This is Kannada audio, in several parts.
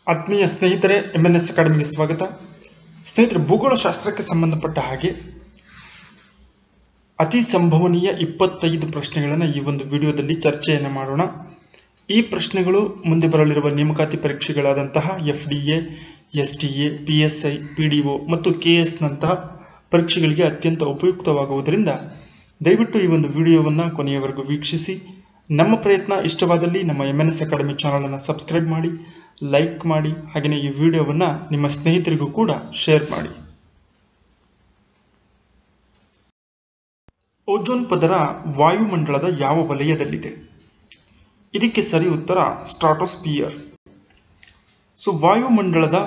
ಆತ್ಮೀಯ ಸ್ನೇಹಿತರೆ ಎಮ್ ಎನ್ ಎಸ್ ಅಕಾಡೆಮಿಗೆ ಸ್ವಾಗತ ಸ್ನೇಹಿತರೆ ಭೂಗೋಳಶಾಸ್ತ್ರಕ್ಕೆ ಸಂಬಂಧಪಟ್ಟ ಹಾಗೆ ಅತಿ ಸಂಭವನೀಯ ಇಪ್ಪತ್ತೈದು ಪ್ರಶ್ನೆಗಳನ್ನು ಈ ಒಂದು ವಿಡಿಯೋದಲ್ಲಿ ಚರ್ಚೆಯನ್ನು ಮಾಡೋಣ ಈ ಪ್ರಶ್ನೆಗಳು ಮುಂದೆ ಬರಲಿರುವ ನೇಮಕಾತಿ ಪರೀಕ್ಷೆಗಳಾದಂತಹ F D A S D A P S I P D O ಮತ್ತು ಕೆ ಎಸ್ನಂತಹ ಪರೀಕ್ಷೆಗಳಿಗೆ ಅತ್ಯಂತ ಉಪಯುಕ್ತವಾಗುವುದರಿಂದ ದಯವಿಟ್ಟು ಈ ಒಂದು ವಿಡಿಯೋವನ್ನು ಕೊನೆಯವರೆಗೂ ವೀಕ್ಷಿಸಿ ನಮ್ಮ ಪ್ರಯತ್ನ ಇಷ್ಟವಾದಲ್ಲಿ ನಮ್ಮ ಎಮ್ ಎನ್ ಎಸ್ ಅಕಾಡೆಮಿ ಚಾನಲನ್ನು ಸಬ್ಸ್ಕ್ರೈಬ್ ಮಾಡಿ ಲೈಕ್ ಮಾಡಿ ಹಾಗೆಯೇ ಈ ವಿಡಿಯೋವನ್ನು ನಿಮ್ಮ ಸ್ನೇಹಿತರಿಗೂ ಕೂಡ ಶೇರ್ ಮಾಡಿ ಓಜೋನ್ ಪದರ ವಾಯುಮಂಡಲದ ಯಾವ ವಲಯದಲ್ಲಿದೆ ಇದಕ್ಕೆ ಸರಿ ಉತ್ತರ ಸ್ಟ್ರಾಟೋಸ್ಪಿಯರ್ ಸೊ ವಾಯುಮಂಡಲದ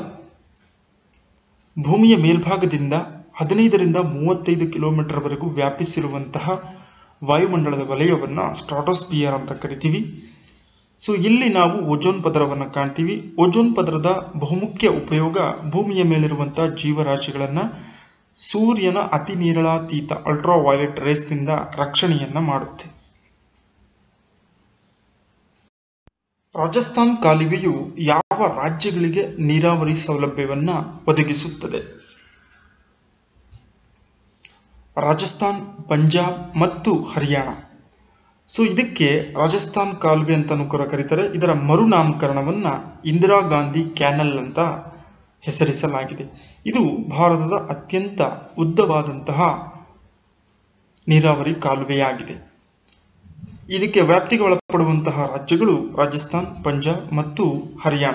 ಭೂಮಿಯ ಮೇಲ್ಭಾಗದಿಂದ ಹದಿನೈದರಿಂದ ಮೂವತ್ತೈದು ಕಿಲೋಮೀಟರ್ವರೆಗೂ ವ್ಯಾಪಿಸಿರುವಂತಹ ವಾಯುಮಂಡಲದ ವಲಯವನ್ನು ಸ್ಟ್ರಾಟೋಸ್ಪಿಯರ್ ಅಂತ ಕರಿತೀವಿ ಸೊ ಇಲ್ಲಿ ನಾವು ಓಜೋನ್ ಪದರವನ್ನು ಕಾಣ್ತೀವಿ ಓಜೋನ್ ಪದರದ ಬಹುಮುಖ್ಯ ಉಪಯೋಗ ಭೂಮಿಯ ಮೇಲಿರುವಂತಹ ಜೀವರಾಶಿಗಳನ್ನು ಸೂರ್ಯನ ಅತಿ ನೇರಳಾತೀತ ಅಲ್ಟ್ರಾ ವೈಲೆಟ್ ರೇಸ್ನಿಂದ ರಕ್ಷಣೆಯನ್ನ ಮಾಡುತ್ತೆ ರಾಜಸ್ಥಾನ್ ಕಾಲುವೆಯು ಯಾವ ರಾಜ್ಯಗಳಿಗೆ ನೀರಾವರಿ ಸೌಲಭ್ಯವನ್ನ ಒದಗಿಸುತ್ತದೆ ರಾಜಸ್ಥಾನ್ ಪಂಜಾಬ್ ಮತ್ತು ಹರಿಯಾಣ ಸೊ ಇದಕ್ಕೆ ರಾಜಸ್ಥಾನ್ ಕಾಲುವೆ ಅಂತಲೂ ಕೂಡ ಕರೀತಾರೆ ಇದರ ಮರುನಾಮಕರಣವನ್ನ ಇಂದಿರಾ ಗಾಂಧಿ ಕ್ಯಾನಲ್ ಅಂತ ಹೆಸರಿಸಲಾಗಿದೆ ಇದು ಭಾರತದ ಅತ್ಯಂತ ಉದ್ದವಾದಂತಹ ನೀರಾವರಿ ಕಾಲುವೆಯಾಗಿದೆ ಇದಕ್ಕೆ ವ್ಯಾಪ್ತಿಗೆ ಒಳಪಡುವಂತಹ ರಾಜ್ಯಗಳು ರಾಜಸ್ಥಾನ್ ಪಂಜಾಬ್ ಮತ್ತು ಹರಿಯಾಣ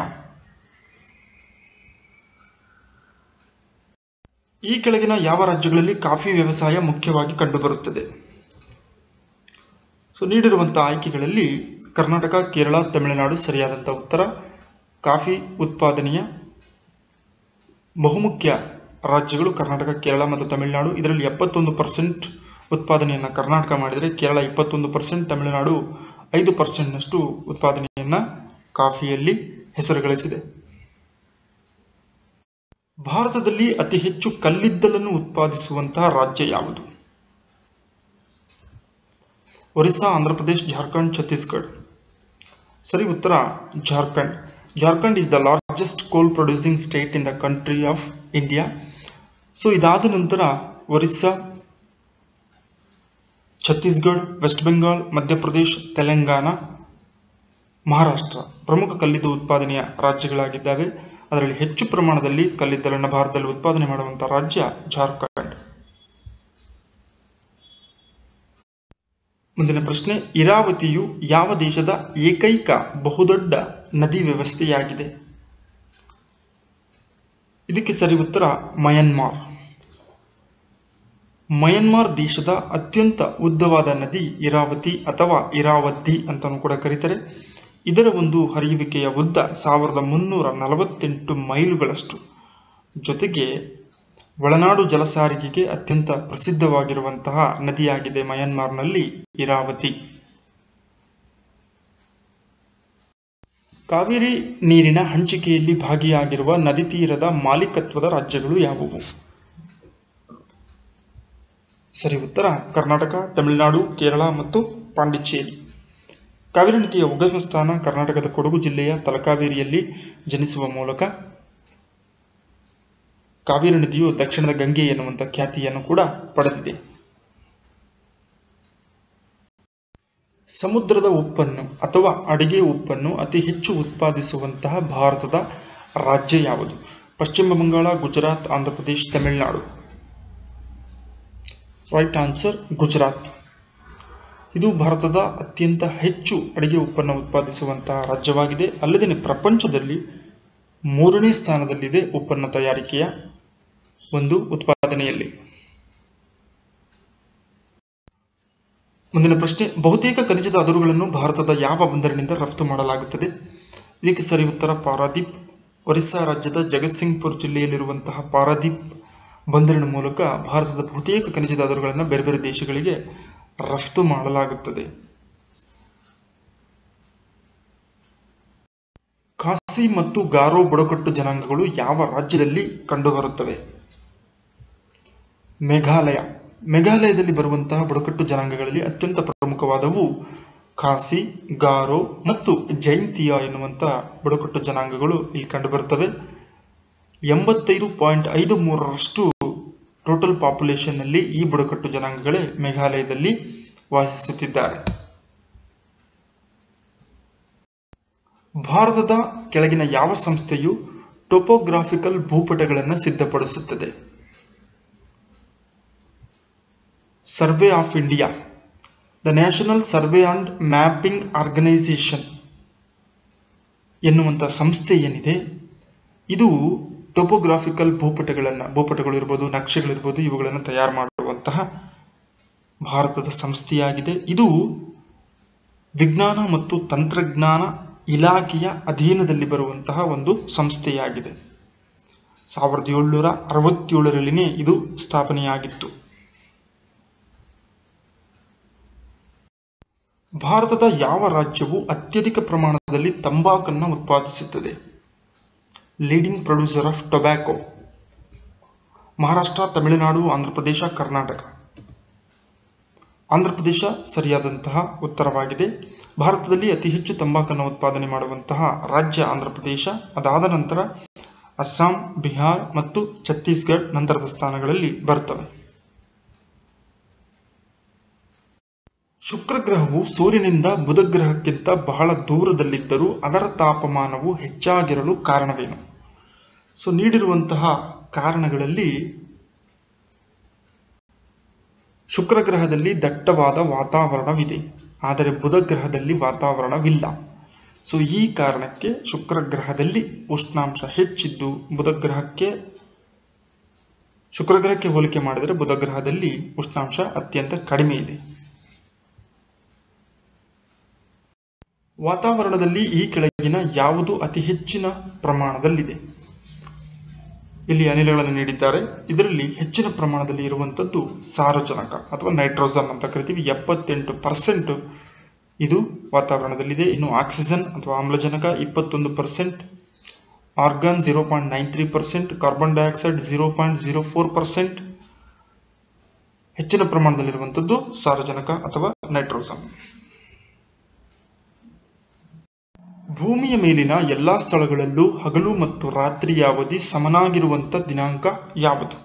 ಈ ಕೆಳಗಿನ ಯಾವ ರಾಜ್ಯಗಳಲ್ಲಿ ಕಾಫಿ ವ್ಯವಸಾಯ ಮುಖ್ಯವಾಗಿ ಕಂಡುಬರುತ್ತದೆ ಸೊ ನೀಡಿರುವಂತಹ ಆಯ್ಕೆಗಳಲ್ಲಿ ಕರ್ನಾಟಕ ಕೇರಳ ತಮಿಳುನಾಡು ಸರಿಯಾದಂಥ ಉತ್ತರ ಕಾಫಿ ಉತ್ಪಾದನೆಯ ಬಹುಮುಖ್ಯ ರಾಜ್ಯಗಳು ಕರ್ನಾಟಕ ಕೇರಳ ಮತ್ತು ತಮಿಳುನಾಡು ಇದರಲ್ಲಿ ಎಪ್ಪತ್ತೊಂದು ಪರ್ಸೆಂಟ್ ಉತ್ಪಾದನೆಯನ್ನು ಕರ್ನಾಟಕ ಮಾಡಿದರೆ ಕೇರಳ ಇಪ್ಪತ್ತೊಂದು ಪರ್ಸೆಂಟ್ ತಮಿಳುನಾಡು ಐದು ಪರ್ಸೆಂಟ್ನಷ್ಟು ಉತ್ಪಾದನೆಯನ್ನು ಕಾಫಿಯಲ್ಲಿ ಹೆಸರು ಗಳಿಸಿದೆ ಭಾರತದಲ್ಲಿ ಅತಿ ಹೆಚ್ಚು ಕಲ್ಲಿದ್ದಲನ್ನು ಉತ್ಪಾದಿಸುವಂತಹ ರಾಜ್ಯ ಯಾವುದು ಒರಿಸ್ಸಾ ಆಂಧ್ರಪ್ರದೇಶ್ ಜಾರ್ಖಂಡ್ ಛತ್ತೀಸ್ಗಢ ಸರಿ ಉತ್ತರ Jharkhand Jharkhand is the largest coal producing state in the country of India so ಇದಾದ ನಂತರ ಒರಿಸ್ಸಾ ಛತ್ತೀಸ್ಗಢ ವೆಸ್ಟ್ ಬೆಂಗಾಲ್ ಮಧ್ಯಪ್ರದೇಶ್ ತೆಲಂಗಾಣ ಮಹಾರಾಷ್ಟ್ರ ಪ್ರಮುಖ ಕಲ್ಲಿದ್ದು ಉತ್ಪಾದನೆಯ ರಾಜ್ಯಗಳಾಗಿದ್ದಾವೆ ಅದರಲ್ಲಿ ಹೆಚ್ಚು ಪ್ರಮಾಣದಲ್ಲಿ ಕಲ್ಲಿದ್ದಲನ್ನು ಭಾರತದಲ್ಲಿ ಉತ್ಪಾದನೆ ಮಾಡುವಂತಹ ರಾಜ್ಯ ಜಾರ್ಖಂಡ್ ಮುಂದಿನ ಪ್ರಶ್ನೆ ಇರಾವತಿಯು ಯಾವ ದೇಶದ ಏಕೈಕ ಬಹುದೊಡ್ಡ ನದಿ ವ್ಯವಸ್ಥೆಯಾಗಿದೆ ಇದಕ್ಕೆ ಸರಿ ಉತ್ತರ ಮಯನ್ಮಾರ್ ಮಯನ್ಮಾರ್ ದೇಶದ ಅತ್ಯಂತ ಉದ್ದವಾದ ನದಿ ಇರಾವತಿ ಅಥವಾ ಇರಾವತಿ ಅಂತಲೂ ಕೂಡ ಕರೀತಾರೆ ಇದರ ಒಂದು ಹರಿಯುವಿಕೆಯ ಉದ್ದ ಸಾವಿರದ ಮುನ್ನೂರ ನಲವತ್ತೆಂಟು ಮೈಲುಗಳಷ್ಟು ಜೊತೆಗೆ ಒಳನಾಡು ಜಲಸಾರಿಗೆಗೆ ಅತ್ಯಂತ ಪ್ರಸಿದ್ಧವಾಗಿರುವಂತಹ ನದಿಯಾಗಿದೆ ಮಯನ್ಮಾರ್ನಲ್ಲಿ ಇರಾವತಿ ಕಾವೇರಿ ನೀರಿನ ಹಂಚಿಕೆಯಲ್ಲಿ ಭಾಗಿಯಾಗಿರುವ ನದಿ ತೀರದ ಮಾಲೀಕತ್ವದ ರಾಜ್ಯಗಳು ಯಾವುವು ಸರಿ ಉತ್ತರ ಕರ್ನಾಟಕ ತಮಿಳುನಾಡು ಕೇರಳ ಮತ್ತು ಪಾಂಡಿಚೇರಿ ಕಾವೇರಿ ನದಿಯ ಉಗಮ ಸ್ಥಾನ ಕರ್ನಾಟಕದ ಕೊಡಗು ಜಿಲ್ಲೆಯ ತಲಕಾವೇರಿಯಲ್ಲಿ ಜನಿಸುವ ಮೂಲಕ ಕಾವೇರಿ ನದಿಯು ದಕ್ಷಿಣದ ಗಂಗೆ ಎನ್ನುವಂಥ ಖ್ಯಾತಿಯನ್ನು ಕೂಡ ಪಡೆದಿದೆ ಸಮುದ್ರದ ಉಪ್ಪನ್ನು ಅಥವಾ ಅಡಿಗೆ ಉಪ್ಪನ್ನು ಅತಿ ಹೆಚ್ಚು ಉತ್ಪಾದಿಸುವಂತಹ ಭಾರತದ ರಾಜ್ಯ ಯಾವುದು ಪಶ್ಚಿಮ ಬಂಗಾಳ ಗುಜರಾತ್ ಆಂಧ್ರಪ್ರದೇಶ್ ತಮಿಳುನಾಡು ರೈಟ್ ಆನ್ಸರ್ ಗುಜರಾತ್ ಇದು ಭಾರತದ ಅತ್ಯಂತ ಹೆಚ್ಚು ಅಡಿಗೆ ಉಪ್ಪನ್ನು ಉತ್ಪಾದಿಸುವಂತಹ ರಾಜ್ಯವಾಗಿದೆ ಅಲ್ಲದೆ ಪ್ರಪಂಚದಲ್ಲಿ ಮೂರನೇ ಸ್ಥಾನದಲ್ಲಿದೆ ಉಪ್ಪನ್ನ ತಯಾರಿಕೆಯ ಒಂದು ಉತ್ಪಾದನೆಯಲ್ಲಿ ಮುಂದಿನ ಪ್ರಶ್ನೆ ಬಹುತೇಕ ಖನಿಜದ ಅದುರುಗಳನ್ನು ಭಾರತದ ಯಾವ ಬಂದರಿನಿಂದ ರಫ್ತು ಮಾಡಲಾಗುತ್ತದೆ ಇದಕ್ಕೆ ಸರಿ ಉತ್ತರ ಪಾರಾದೀಪ್ ಒರಿಸ್ಸಾ ರಾಜ್ಯದ ಜಗತ್ಸಿಂಗ್ಪುರ್ ಜಿಲ್ಲೆಯಲ್ಲಿರುವಂತಹ ಪಾರಾದೀಪ್ ಬಂದರಿನ ಮೂಲಕ ಭಾರತದ ಬಹುತೇಕ ಖನಿಜದ ಅದುರುಗಳನ್ನು ಬೇರೆ ಬೇರೆ ದೇಶಗಳಿಗೆ ರಫ್ತು ಮಾಡಲಾಗುತ್ತದೆ ಖಾಸಿ ಮತ್ತು ಗಾರೋ ಬುಡಕಟ್ಟು ಜನಾಂಗಗಳು ಯಾವ ರಾಜ್ಯದಲ್ಲಿ ಕಂಡುಬರುತ್ತವೆ ಮೇಘಾಲಯ ಮೇಘಾಲಯದಲ್ಲಿ ಬರುವಂತಹ ಬುಡಕಟ್ಟು ಜನಾಂಗಗಳಲ್ಲಿ ಅತ್ಯಂತ ಪ್ರಮುಖವಾದವು ಖಾಸಿ ಗಾರೋ ಮತ್ತು ಜೈಂತಿಯ ಎನ್ನುವಂಥ ಬುಡಕಟ್ಟು ಜನಾಂಗಗಳು ಇಲ್ಲಿ ಕಂಡುಬರುತ್ತವೆ ಎಂಬತ್ತೈದು ಪಾಯಿಂಟ್ ಐದು ಮೂರರಷ್ಟು ಟೋಟಲ್ ಪಾಪ್ಯುಲೇಷನ್ನಲ್ಲಿ ಈ ಬುಡಕಟ್ಟು ಜನಾಂಗಗಳೇ ಮೇಘಾಲಯದಲ್ಲಿ ವಾಸಿಸುತ್ತಿದ್ದಾರೆ ಭಾರತದ ಕೆಳಗಿನ ಯಾವ ಸಂಸ್ಥೆಯು ಟೊಪೋಗ್ರಾಫಿಕಲ್ ಭೂಪಟಗಳನ್ನು ಸಿದ್ಧಪಡಿಸುತ್ತದೆ survey of India the national survey and mapping organisation ಎನ್ನುವಂಥ ಸಂಸ್ಥೆ ಏನಿದೆ ಇದು ಟೊಪೋಗ್ರಾಫಿಕಲ್ ಭೂಪಟಗಳನ್ನು ಭೂಪಟಗಳು ಇರ್ಬೋದು ನಕ್ಷೆಗಳಿರ್ಬೋದು ಇವುಗಳನ್ನು ತಯಾರು ಮಾಡುವಂತಹ ಭಾರತದ ಸಂಸ್ಥೆಯಾಗಿದೆ ಇದು ವಿಜ್ಞಾನ ಮತ್ತು ತಂತ್ರಜ್ಞಾನ ಇಲಾಖೆಯ ಅಧೀನದಲ್ಲಿ ಬರುವಂತಹ ಒಂದು ಸಂಸ್ಥೆಯಾಗಿದೆ ಸಾವಿರದ ಏಳುನೂರ ಅರವತ್ತೇಳರಲ್ಲಿನೇ ಇದು ಸ್ಥಾಪನೆಯಾಗಿತ್ತು ಭಾರತದ ಯಾವ ರಾಜ್ಯವು ಅತ್ಯಧಿಕ ಪ್ರಮಾಣದಲ್ಲಿ ತಂಬಾಕನ್ನು ಉತ್ಪಾದಿಸುತ್ತದೆ leading producer of tobacco Maharashtra Tamil Nadu Andhra Pradesh Karnataka Andhra Pradesh ಸರಿಯಾದಂತಹ ಉತ್ತರವಾಗಿದೆ ಭಾರತದಲ್ಲಿ ಅತಿ ಹೆಚ್ಚು ತಂಬಾಕನ್ನು ಉತ್ಪಾದನೆ ಮಾಡುವಂತಹ ರಾಜ್ಯ ಆಂಧ್ರಪ್ರದೇಶ ಅದಾದ ನಂತರ ಅಸ್ಸಾಂ ಬಿಹಾರ್ ಮತ್ತು ಛತ್ತೀಸ್ಗಢ ನಂತರದ ಸ್ಥಾನಗಳಲ್ಲಿ ಬರ್ತವೆ ಶುಕ್ರ ಗ್ರಹವು ಸೂರ್ಯನಿಂದ ಬುಧ ಗ್ರಹಕ್ಕಿಂತ ಬಹಳ ದೂರದಲ್ಲಿದ್ದರೂ ಅದರ ತಾಪಮಾನವು ಹೆಚ್ಚಾಗಿರಲು ಕಾರಣವೇನು ಸೊ ನೀಡಿರುವಂತಹ ಕಾರಣಗಳಲ್ಲಿ ಶುಕ್ರ ಗ್ರಹದಲ್ಲಿ ದಟ್ಟವಾದ ವಾತಾವರಣವಿದೆ ಆದರೆ ಬುಧ ಗ್ರಹದಲ್ಲಿ ವಾತಾವರಣವಿಲ್ಲ ಸೊ ಈ ಕಾರಣಕ್ಕೆ ಶುಕ್ರ ಗ್ರಹದಲ್ಲಿ ಉಷ್ಣಾಂಶ ಹೆಚ್ಚಿದ್ದು ಬುಧ ಗ್ರಹಕ್ಕೆ ಶುಕ್ರ ಗ್ರಹಕ್ಕೆ ಹೋಲಿಕೆ ಮಾಡಿದರೆ ಬುಧ ಗ್ರಹದಲ್ಲಿ ಉಷ್ಣಾಂಶ ಅತ್ಯಂತ ಕಡಿಮೆ ಇದೆ ವಾತಾವರಣದಲ್ಲಿ ಈ ಕೆಳಗಿನ ಯಾವುದು ಅತಿ ಹೆಚ್ಚಿನ ಪ್ರಮಾಣದಲ್ಲಿದೆ ಇಲ್ಲಿ ಅನಿಲಗಳನ್ನು ನೀಡಿದ್ದಾರೆ ಇದರಲ್ಲಿ ಹೆಚ್ಚಿನ ಪ್ರಮಾಣದಲ್ಲಿ ಇರುವಂಥದ್ದು ಸಾರಜನಕ ಅಥವಾ ನೈಟ್ರೋಜನ್ ಅಂತ ಕರಿತೀವಿ ಎಪ್ಪತ್ತೆಂಟು ಪರ್ಸೆಂಟ್ ಇದು ವಾತಾವರಣದಲ್ಲಿದೆ ಇನ್ನು ಆಕ್ಸಿಜನ್ ಅಥವಾ ಆಮ್ಲಜನಕ ಇಪ್ಪತ್ತೊಂದು percent argon zero point nine three percent carbon dioxide zero point zero four percent ಹೆಚ್ಚಿನ ಪ್ರಮಾಣದಲ್ಲಿರುವಂಥದ್ದು ಸಾರಜನಕ ಅಥವಾ ನೈಟ್ರೋಜನ್ ಭೂಮಿಯ ಮೇಲಿನ ಎಲ್ಲ ಸ್ಥಳಗಳಲ್ಲೂ ಹಗಲು ಮತ್ತು ರಾತ್ರಿಯ ಅವಧಿ ಸಮನಾಗಿರುವಂಥ ದಿನಾಂಕ ಯಾವುದು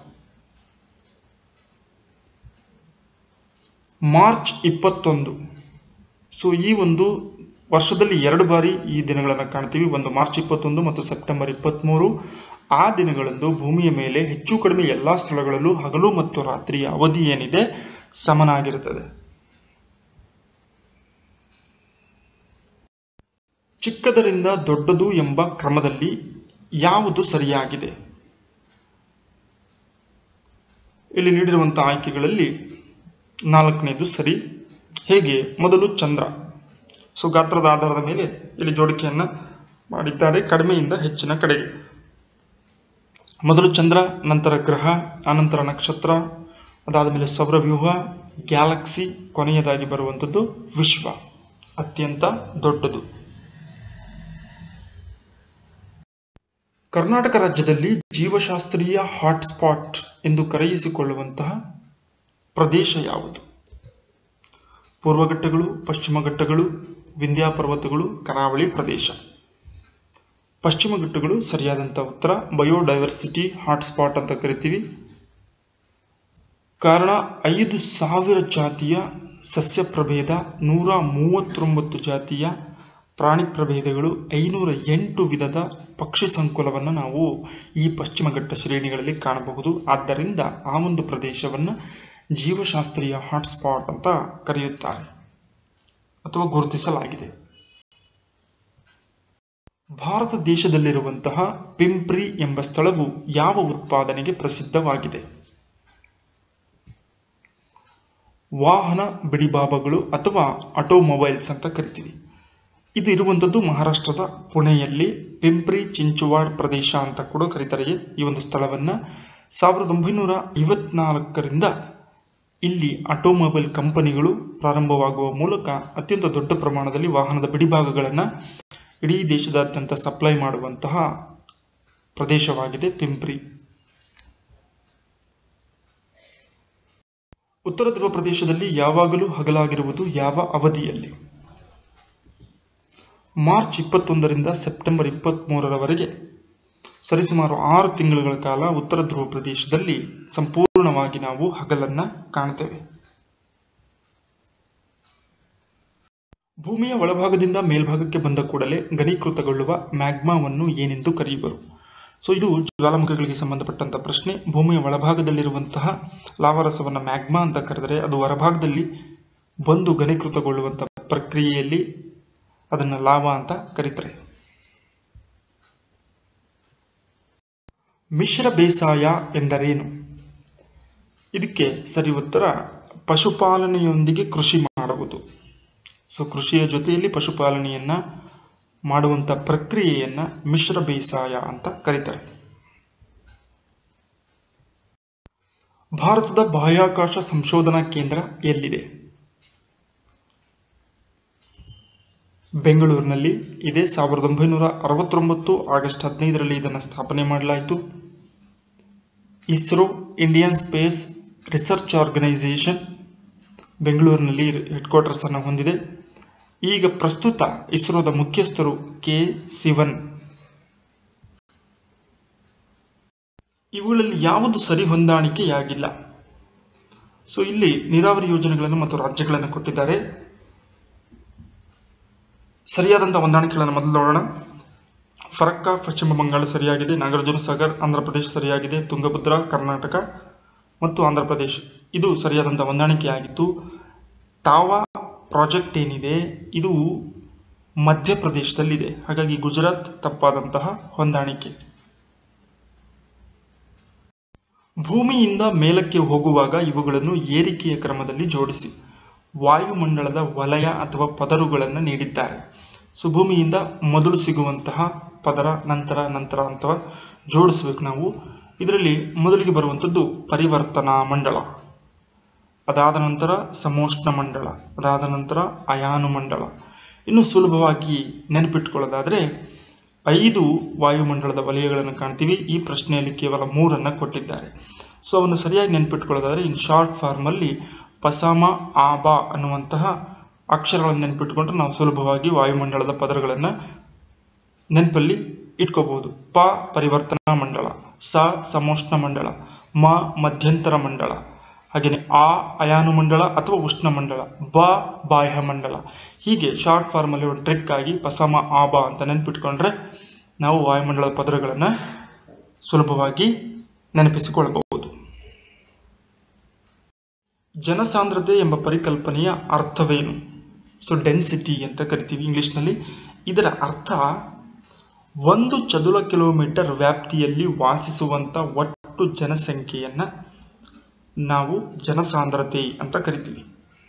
ಮಾರ್ಚ್ ಇಪ್ಪತ್ತೊಂದು ಸೊ ಈ ಒಂದು ವರ್ಷದಲ್ಲಿ ಎರಡು ಬಾರಿ ಈ ದಿನಗಳನ್ನು ಕಾಣ್ತೀವಿ ಒಂದು ಮಾರ್ಚ್ ಇಪ್ಪತ್ತೊಂದು ಮತ್ತು ಸೆಪ್ಟೆಂಬರ್ ಇಪ್ಪತ್ತ್ಮೂರು ಆ ದಿನಗಳಂದು ಭೂಮಿಯ ಮೇಲೆ ಹೆಚ್ಚು ಕಡಿಮೆ ಎಲ್ಲ ಸ್ಥಳಗಳಲ್ಲೂ ಹಗಲು ಮತ್ತು ರಾತ್ರಿಯ ಅವಧಿ ಏನಿದೆ ಸಮನಾಗಿರುತ್ತದೆ ಚಿಕ್ಕದರಿಂದ ದೊಡ್ಡದು ಎಂಬ ಕ್ರಮದಲ್ಲಿ ಯಾವುದು ಸರಿಯಾಗಿದೆ ಇಲ್ಲಿ ನೀಡಿರುವಂಥ ಆಯ್ಕೆಗಳಲ್ಲಿ ನಾಲ್ಕನೇದು ಸರಿ ಹೇಗೆ ಮೊದಲು ಚಂದ್ರ ಸೊ ಗಾತ್ರದ ಆಧಾರದ ಮೇಲೆ ಇಲ್ಲಿ ಜೋಡಿಕೆಯನ್ನು ಮಾಡಿದ್ದಾರೆ ಕಡಿಮೆಯಿಂದ ಹೆಚ್ಚಿನ ಕಡೆಗೆ ಮೊದಲು ಚಂದ್ರ ನಂತರ ಗ್ರಹ ಆನಂತರ ನಕ್ಷತ್ರ ಅದಾದ ಮೇಲೆ ಸೌರವ್ಯೂಹ ಗ್ಯಾಲಕ್ಸಿ ಕೊನೆಯದಾಗಿ ಬರುವಂಥದ್ದು ವಿಶ್ವ ಅತ್ಯಂತ ದೊಡ್ಡದು ಕರ್ನಾಟಕ ರಾಜ್ಯದಲ್ಲಿ ಜೀವಶಾಸ್ತ್ರೀಯ ಹಾಟ್ಸ್ಪಾಟ್ ಎಂದು ಕರೆಯಿಸಿಕೊಳ್ಳುವಂತಹ ಪ್ರದೇಶ ಯಾವುದು ಪೂರ್ವ ಘಟ್ಟಗಳು ಪಶ್ಚಿಮ ಘಟ್ಟಗಳು ವಿಂಧ್ಯ ಪರ್ವತಗಳು ಕರಾವಳಿ ಪ್ರದೇಶ ಪಶ್ಚಿಮ ಘಟ್ಟಗಳು ಸರಿಯಾದಂಥ ಉತ್ತರ ಬಯೋಡೈವರ್ಸಿಟಿ ಹಾಟ್ಸ್ಪಾಟ್ ಅಂತ ಕರಿತೀವಿ ಕಾರಣ ಐದು ಸಾವಿರ ಜಾತಿಯ ಸಸ್ಯ ಪ್ರಭೇದ ನೂರ ಮೂವತ್ತೊಂಬತ್ತು ಜಾತಿಯ ಪ್ರಾಣಿ ಪ್ರಭೇದಗಳು ಐನೂರ ಎಂಟು ವಿಧದ ಪಕ್ಷಿ ಸಂಕುಲವನ್ನು ನಾವು ಈ ಪಶ್ಚಿಮ ಘಟ್ಟ ಶ್ರೇಣಿಗಳಲ್ಲಿ ಕಾಣಬಹುದು ಆದ್ದರಿಂದ ಆ ಒಂದು ಪ್ರದೇಶವನ್ನು ಜೀವಶಾಸ್ತ್ರೀಯ ಹಾಟ್ಸ್ಪಾಟ್ ಅಂತ ಕರೆಯುತ್ತಾರೆ ಅಥವಾ ಗುರುತಿಸಲಾಗಿದೆ ಭಾರತ ದೇಶದಲ್ಲಿರುವಂತಹ ಪಿಂಪ್ರಿ ಎಂಬ ಸ್ಥಳವು ಯಾವ ಉತ್ಪಾದನೆಗೆ ಪ್ರಸಿದ್ಧವಾಗಿದೆ ವಾಹನ ಬಿಡಿಭಾಗಗಳು ಅಥವಾ ಆಟೋಮೊಬೈಲ್ಸ್ ಅಂತ ಕರಿತೀವಿ ಇದು ಇರುವಂಥದ್ದು ಮಹಾರಾಷ್ಟ್ರದ ಪುಣೆಯಲ್ಲಿ ಪಿಂಪ್ರಿ ಚಿಂಚುವಾಡ್ ಪ್ರದೇಶ ಅಂತ ಕೂಡ ಕರೀತಾರೆ ಈ ಒಂದು ಸ್ಥಳವನ್ನು ಸಾವಿರದ ಒಂಬೈನೂರ ಐವತ್ನಾಲ್ಕರಿಂದ ಇಲ್ಲಿ ಆಟೋಮೊಬೈಲ್ ಕಂಪನಿಗಳು ಪ್ರಾರಂಭವಾಗುವ ಮೂಲಕ ಅತ್ಯಂತ ದೊಡ್ಡ ಪ್ರಮಾಣದಲ್ಲಿ ವಾಹನದ ಬಿಡಿಭಾಗಗಳನ್ನು ಇಡೀ ದೇಶದಾದ್ಯಂತ ಸಪ್ಲೈ ಮಾಡುವಂತಹ ಪ್ರದೇಶವಾಗಿದೆ ಪಿಂಪ್ರಿ ಉತ್ತರ ಧ್ರುವ ಪ್ರದೇಶದಲ್ಲಿ ಯಾವಾಗಲೂ ಹಗಲಾಗಿರುವುದು ಯಾವ ಅವಧಿಯಲ್ಲಿ ಮಾರ್ಚ್ ಇಪ್ಪತ್ತೊಂದರಿಂದ ಸೆಪ್ಟೆಂಬರ್ ಇಪ್ಪತ್ತ್ಮೂರರವರೆಗೆ ಸರಿಸುಮಾರು ಆರು ತಿಂಗಳುಗಳ ಕಾಲ ಉತ್ತರ ಧ್ರುವ ಪ್ರದೇಶದಲ್ಲಿ ಸಂಪೂರ್ಣವಾಗಿ ನಾವು ಹಗಲನ್ನು ಕಾಣ್ತೇವೆ ಭೂಮಿಯ ಒಳಭಾಗದಿಂದ ಮೇಲ್ಭಾಗಕ್ಕೆ ಬಂದ ಕೂಡಲೇ ಘನೀಕೃತಗೊಳ್ಳುವ ಮ್ಯಾಗ್ಮಾವನ್ನು ಏನೆಂದು ಕರೆಯುವರು ಸೊ ಇದು ಜ್ವಾಲಾಮುಖಿಗಳಿಗೆ ಸಂಬಂಧಪಟ್ಟಂಥ ಪ್ರಶ್ನೆ ಭೂಮಿಯ ಒಳಭಾಗದಲ್ಲಿರುವಂತಹ ಲಾವಾರಸವನ್ನು ಮ್ಯಾಗ್ಮಾ ಅಂತ ಕರೆದರೆ ಅದು ಹೊರಭಾಗದಲ್ಲಿ ಬಂದು ಘನೀಕೃತಗೊಳ್ಳುವಂಥ ಪ್ರಕ್ರಿಯೆಯಲ್ಲಿ ಅದನ್ನು ಲಾವಾ ಅಂತ ಕರೀತಾರೆ ಮಿಶ್ರ ಬೇಸಾಯ ಎಂದರೇನು ಇದಕ್ಕೆ ಸರಿ ಉತ್ತರ ಪಶುಪಾಲನೆಯೊಂದಿಗೆ ಕೃಷಿ ಮಾಡುವುದು ಸೊ ಕೃಷಿಯ ಜೊತೆಯಲ್ಲಿ ಪಶುಪಾಲನೆಯನ್ನ ಮಾಡುವಂಥ ಪ್ರಕ್ರಿಯೆಯನ್ನ ಮಿಶ್ರ ಬೇಸಾಯ ಅಂತ ಕರೀತಾರೆ ಭಾರತದ ಬಾಹ್ಯಾಕಾಶ ಸಂಶೋಧನಾ ಕೇಂದ್ರ ಎಲ್ಲಿದೆ ಬೆಂಗಳೂರಿನಲ್ಲಿ ಇದೆ ಸಾವಿರದ ಒಂಬೈನೂರ ಅರವತ್ತೊಂಬತ್ತು ಆಗಸ್ಟ್ ಹದಿನೈದರಲ್ಲಿ ಇದನ್ನು ಸ್ಥಾಪನೆ ಮಾಡಲಾಯಿತು ISRO Indian space research organisation ಬೆಂಗಳೂರಿನಲ್ಲಿ ಹೆಡ್ ಕ್ವಾರ್ಟರ್ಸ್ ಅನ್ನು ಹೊಂದಿದೆ ಈಗ ಪ್ರಸ್ತುತ ಇಸ್ರೋದ ಮುಖ್ಯಸ್ಥರು ಕೆ ಸಿವನ್ ಇವುಗಳಲ್ಲಿ ಯಾವುದು ಸರಿ ಹೊಂದಾಣಿಕೆಯಾಗಿಲ್ಲ ಸೊ ಇಲ್ಲಿ ನೀರಾವರಿ ಯೋಜನೆಗಳನ್ನು ಮತ್ತು ರಾಜ್ಯಗಳನ್ನು ಕೊಟ್ಟಿದ್ದಾರೆ ಸರಿಯಾದಂಥ ಹೊಂದಾಣಿಕೆಗಳನ್ನು ಮೊದಲು ನೋಡೋಣ ಫರಕ್ಕ ಪಶ್ಚಿಮ ಬಂಗಾಳ ಸರಿಯಾಗಿದೆ ನಾಗಾರ್ಜುನ ಸಾಗರ್ ಆಂಧ್ರ ಪ್ರದೇಶ ಸರಿಯಾಗಿದೆ ತುಂಗಭದ್ರಾ ಕರ್ನಾಟಕ ಮತ್ತು ಆಂಧ್ರ ಪ್ರದೇಶ ಇದು ಸರಿಯಾದಂಥ ಹೊಂದಾಣಿಕೆಯಾಗಿತ್ತು ತಾವಾ ಪ್ರಾಜೆಕ್ಟ್ ಏನಿದೆ ಇದು ಮಧ್ಯಪ್ರದೇಶದಲ್ಲಿದೆ ಹಾಗಾಗಿ ಗುಜರಾತ್ ತಪ್ಪಾದಂತಹ ಹೊಂದಾಣಿಕೆ ಭೂಮಿಯಿಂದ ಮೇಲಕ್ಕೆ ಹೋಗುವಾಗ ಇವುಗಳನ್ನು ಏರಿಕೆಯ ಕ್ರಮದಲ್ಲಿ ಜೋಡಿಸಿ ವಾಯುಮಂಡಲದ ವಲಯ ಅಥವಾ ಪದರುಗಳನ್ನು ನೀಡಿದ್ದಾರೆ ಸೊ ಭೂಮಿಯಿಂದ ಮೊದಲು ಸಿಗುವಂತಹ ಪದರ ನಂತರ ನಂತರ ಅಂತ ಜೋಡಿಸ್ಬೇಕು ನಾವು ಇದರಲ್ಲಿ ಮೊದಲಿಗೆ ಬರುವಂಥದ್ದು ಪರಿವರ್ತನಾ ಮಂಡಲ ಅದಾದ ನಂತರ ಸಮೋಷ್ಣ ಮಂಡಲ ಅದಾದ ನಂತರ ಅಯಾನು ಮಂಡಲ ಇನ್ನು ಸುಲಭವಾಗಿ ನೆನಪಿಟ್ಕೊಳ್ಳೋದಾದರೆ ಐದು ವಾಯುಮಂಡಲದ ವಲಯಗಳನ್ನು ಕಾಣ್ತೀವಿ ಈ ಪ್ರಶ್ನೆಯಲ್ಲಿ ಕೇವಲ ಮೂರನ್ನು ಕೊಟ್ಟಿದ್ದಾರೆ ಸೊ ಅವನ್ನು ಸರಿಯಾಗಿ ನೆನಪಿಟ್ಕೊಳ್ಳೋದಾದರೆ ಇನ್ ಶಾರ್ಟ್ ಫಾರ್ಮಲ್ಲಿ ಪಸಾಮ ಆಬಾ ಅನ್ನುವಂತಹ ಅಕ್ಷರಗಳನ್ನು ನೆನಪಿಟ್ಕೊಂಡ್ರೆ ನಾವು ಸುಲಭವಾಗಿ ವಾಯುಮಂಡಲದ ಪದರಗಳನ್ನು ನೆನಪಲ್ಲಿ ಇಟ್ಕೋಬಹುದು ಪ ಪರಿವರ್ತನಾ ಮಂಡಲ ಸ ಸಮೋಷ್ಣ ಮಂಡಲ ಮ ಮಧ್ಯಂತರ ಮಂಡಲ ಹಾಗೆಯೇ ಆ ಅಯಾನು ಮಂಡಲ ಅಥವಾ ಉಷ್ಣ ಮಂಡಲ ಬ ಬಾಹ್ಯ ಮಂಡಲ ಹೀಗೆ ಶಾರ್ಟ್ ಫಾರ್ಮಲ್ಲಿ ಒಂದು ಟ್ರಿಕ್ ಆಗಿ ಪಸಮ ಆಬ ಅಂತ ನೆನಪಿಟ್ಕೊಂಡ್ರೆ ನಾವು ವಾಯುಮಂಡಲದ ಪದರಗಳನ್ನು ಸುಲಭವಾಗಿ ನೆನಪಿಸಿಕೊಳ್ಳಬಹುದು ಜನಸಾಂದ್ರತೆ ಎಂಬ ಪರಿಕಲ್ಪನೆಯ ಅರ್ಥವೇನು ಸೊ ಡೆನ್ಸಿಟಿ ಅಂತ ಕರಿತೀವಿ ಇಂಗ್ಲಿಷ್ನಲ್ಲಿ ಇದರ ಅರ್ಥ ಒಂದು ಚದುರ ಕಿಲೋಮೀಟರ್ ವ್ಯಾಪ್ತಿಯಲ್ಲಿ ವಾಸಿಸುವಂಥ ಒಟ್ಟು ಜನಸಂಖ್ಯೆಯನ್ನು ನಾವು ಜನಸಾಂದ್ರತೆ ಅಂತ ಕರಿತೀವಿ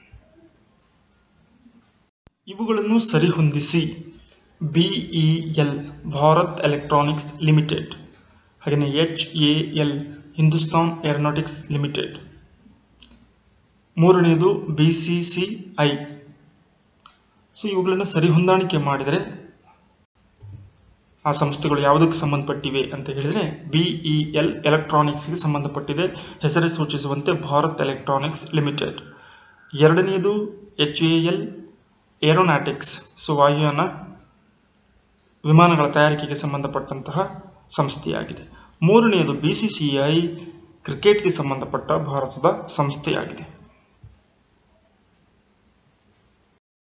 ಇವುಗಳನ್ನು ಸರಿಹೊಂದಿಸಿ B E L Bharat Electronics Limited ಹಾಗೆಯೇ H A L Hindustan Aeronautics Limited ಮೂರನೆಯದು B C C I so ಇವುಗಳನ್ನು ಸರಿಹೊಂದಾಣಿಕೆ ಮಾಡಿದರೆ ಆ ಸಂಸ್ಥೆಗಳು ಯಾವುದಕ್ಕೆ ಸಂಬಂಧಪಟ್ಟಿವೆ ಅಂತ ಹೇಳಿದರೆ ಬಿಇ ಎಲ್ ಎಲೆಕ್ಟ್ರಾನಿಕ್ಸ್ಗೆ ಸಂಬಂಧಪಟ್ಟಿದೆ ಹೆಸರೇ ಸೂಚಿಸುವಂತೆ ಭಾರತ್ ಎಲೆಕ್ಟ್ರಾನಿಕ್ಸ್ ಲಿಮಿಟೆಡ್ ಎರಡನೆಯದು H A L Aeronautics so ವಾಯುಯಾನ ವಿಮಾನಗಳ ತಯಾರಿಕೆಗೆ ಸಂಬಂಧಪಟ್ಟಂತಹ ಸಂಸ್ಥೆಯಾಗಿದೆ ಮೂರನೆಯದು ಬಿ ಸಿ ಸಿ ಐ ಕ್ರಿಕೆಟ್ಗೆ ಸಂಬಂಧಪಟ್ಟ ಭಾರತದ ಸಂಸ್ಥೆಯಾಗಿದೆ